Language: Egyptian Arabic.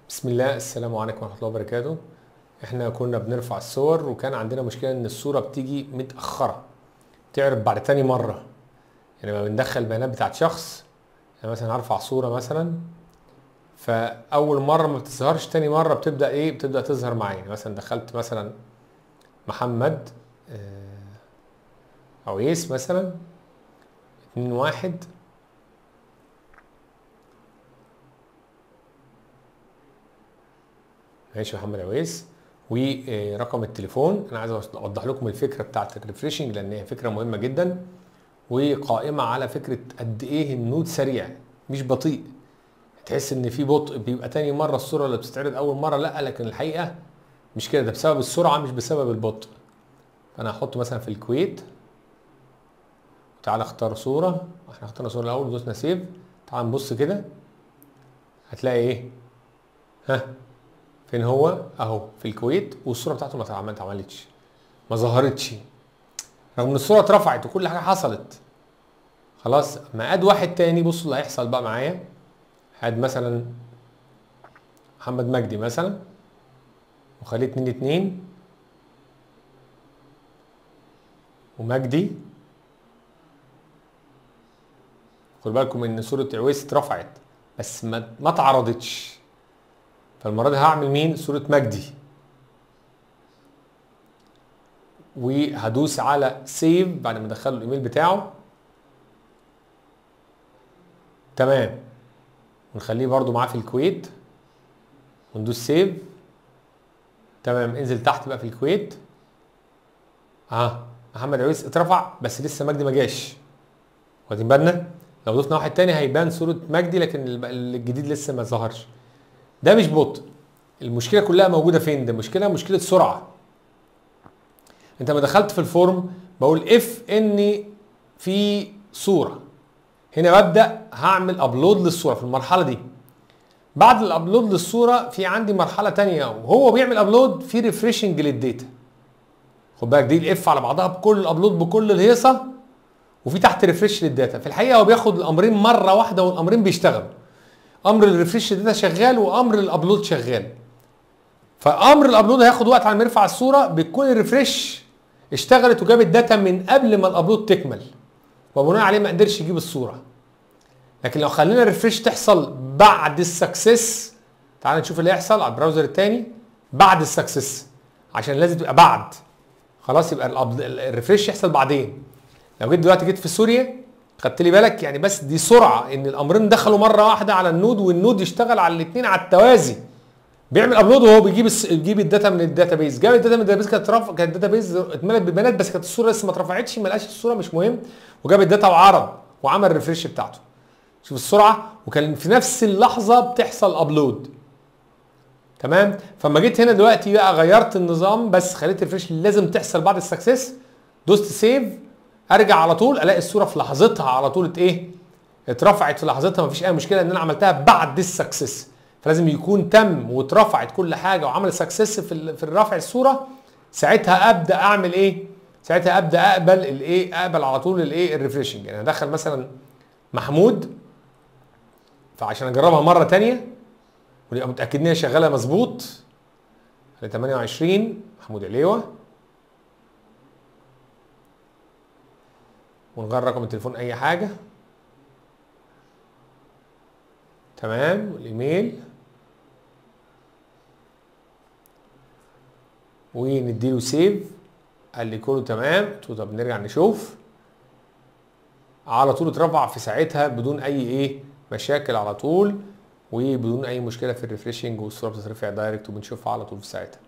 بسم الله السلام عليكم ورحمه الله وبركاته احنا كنا بنرفع الصور وكان عندنا مشكله ان الصوره بتيجي متاخره تعرض بعد تاني مره يعني لما بندخل البيانات بتاعت شخص يعني مثلا هرفع صوره مثلا فاول مره ما بتظهرش تاني مره بتبدا ايه بتبدا تظهر معايا يعني مثلا دخلت مثلا محمد آه، عويس مثلا اتنين واحد ماشي محمد عويس ورقم التليفون انا عايز اوضح لكم الفكره بتاعت الريفريشنج لان هي فكره مهمه جدا وقائمه على فكره قد ايه النود سريع مش بطيء تحس ان في بطء بيبقى تاني مره الصوره اللي بتستعرض اول مره لا لكن الحقيقه مش كده ده بسبب السرعه مش بسبب البطء فانا هحطه مثلا في الكويت تعالى اختار صوره احنا اخترنا صوره الاول دوسنا سيف تعال نبص كده هتلاقي ايه ها فين هو اهو في الكويت والصوره بتاعته ما اتعمل- ما اتعملتش ما ظهرتش رغم ان الصوره اترفعت وكل حاجه حصلت خلاص ما اد واحد تاني بصوا اللي هيحصل بقى معايا هاد مثلا محمد مجدي مثلا وخليه اتنين اتنين ومجدي خد بالكم ان صورة عويس اترفعت بس ما ما اتعرضتش فالمرة دي هعمل مين؟ صورة مجدي وهدوس على سيف بعد ما ادخله الايميل بتاعه تمام ونخليه برضو معاه في الكويت وندوس سيف تمام انزل تحت بقى في الكويت اه محمد عويس اترفع بس لسه مجدي ما جاش واخدين بالنا لو ضفنا واحد تاني هيبان صورة مجدي لكن الب- الجديد لسه ما ظهرش ده مش بطء المشكله كلها موجوده فين ده مشكله مشكله سرعه انت ما دخلت في الفورم بقول اف ان في صوره هنا ببدا هعمل ابلود للصوره في المرحله دي بعد الابلود للصوره في عندي مرحله تانية وهو بيعمل ابلود في ريفريشنج للداتا خد بالك دي الاف على بعضها بكل الابلود بكل الهيصه وفي تحت ريفريش للداتا في الحقيقه هو بياخد الامرين مره واحده والامرين بيشتغلوا امر الريفريش داتا شغال وامر الابلود شغال فامر الابلود هياخد وقت على ما يرفع الصوره بتكون الريفريش اشتغلت وجابت داتا من قبل ما الابلود تكمل وبناء عليه ما قدرش يجيب الصوره لكن لو خلينا الريفريش تحصل بعد السكسس تعال نشوف اللي هيحصل على البراوزر الثاني بعد السكسس عشان لازم تبقى بعد خلاص يبقى الأب- الريفريش يحصل بعدين لو جيت دلوقتي جيت في سوريا خدت لي بالك يعني بس دي سرعه ان الامرين دخلوا مره واحده على النود والنود يشتغل على الاثنين على التوازي بيعمل ابلود وهو بيجيب الس... بيجيب الداتا من الداتابيز جاب الداتا من الداتابيز كانت رف... كانت الداتابيز اتملت بالبيانات بس كانت الصوره لسه ما اترفعتش ما لقاش الصوره مش مهم وجاب الداتا وعرض وعمل الريفريش بتاعته شوف السرعه وكان في نفس اللحظه بتحصل ابلود تمام فما جيت هنا دلوقتي بقى غيرت النظام بس خليت الريفريش لازم تحصل بعد السكسس دوست سيف ارجع على طول الاقي الصوره في لحظتها على طول ات- ايه اترفعت في لحظتها مفيش اي مشكله ان انا عملتها بعد السكسس فلازم يكون تم واترفعت كل حاجه وعمل سكسس في ال- في الرفع الصوره ساعتها ابدا اعمل ايه ساعتها ابدا اقبل الايه اقبل على طول الايه الريفريشنج يعني هدخل مثلا محمود فعشان اجربها مره تانية ونبقى متاكدين ان هي شغاله مظبوط ل 28 محمود عليوه ونغير رقم التليفون اي حاجه تمام والايميل ونديله سيف قال لي كله تمام قلت له طب نرجع نشوف على طول اترفع في ساعتها بدون اي ايه مشاكل على طول وبدون اي مشكله في الريفريشنج والصوره بتترفع دايركت وبنشوفها على طول في ساعتها